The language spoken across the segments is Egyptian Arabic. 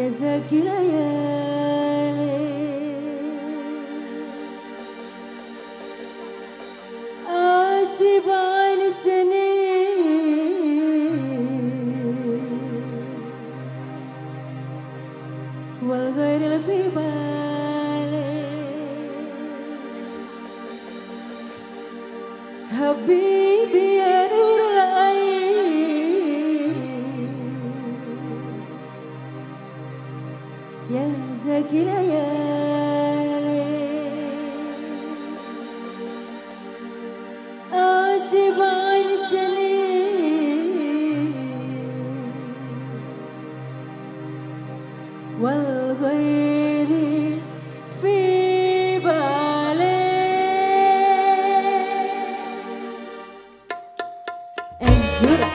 زكي ليالي آسف عن السنين والغير في بالي حبيبي يا نور العين يا زكي ليالي آسف عن السنين والغير في بالي الزرع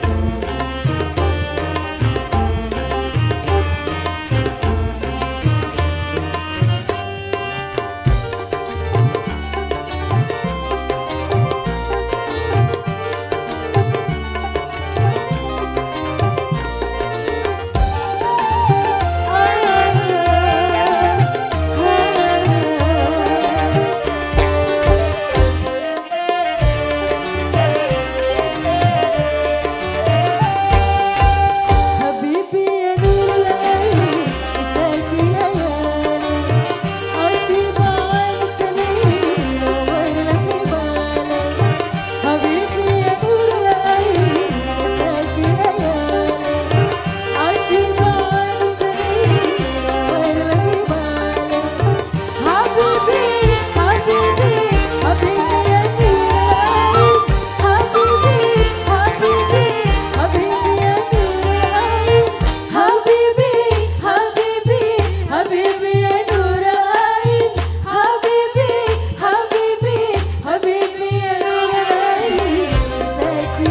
حبيبي يا نور العين ساكي ليالي أسيب عن سنين وغير في بالي حبيبي يا نور العين ساكي ليالي أسيب عن سنين وغير في بالي حبيبي حبيبي حبيبي يا نور العين حبيبي حبيبي حبيبي يا نور العين حبيبي حبيبي حبيبي يا نور العين حبيبي حبيبي حبيبي يا نور العين ساكي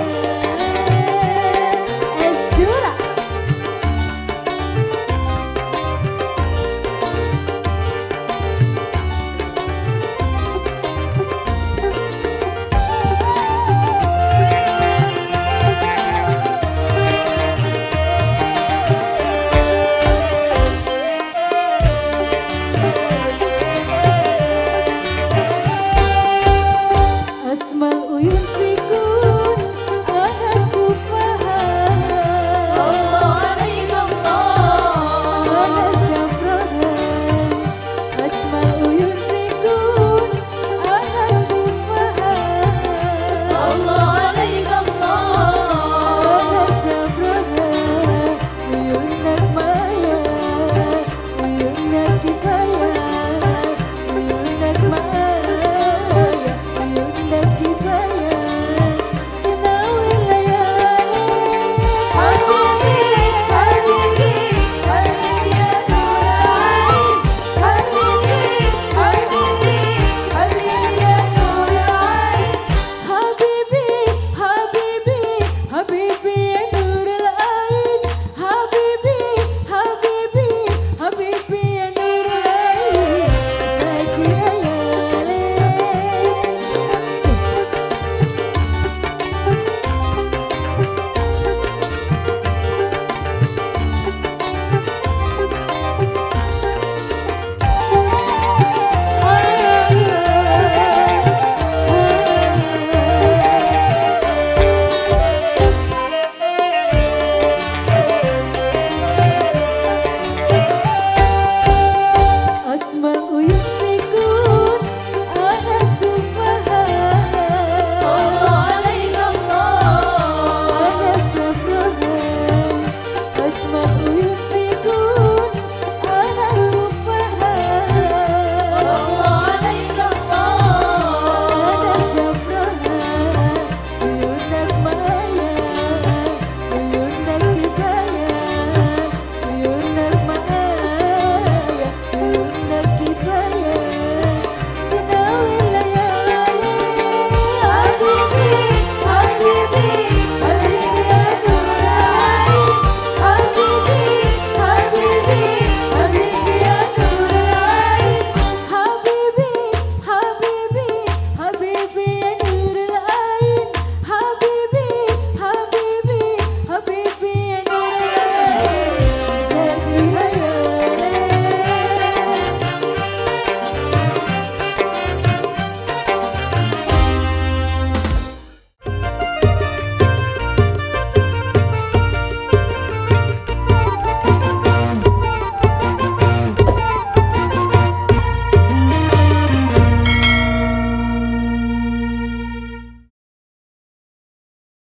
ليالي الزرع أسمى العيون فيكون أنا سفهاء الله عليك الله أنا سفرها أسمى العيون فيكون أنا سفهاء الله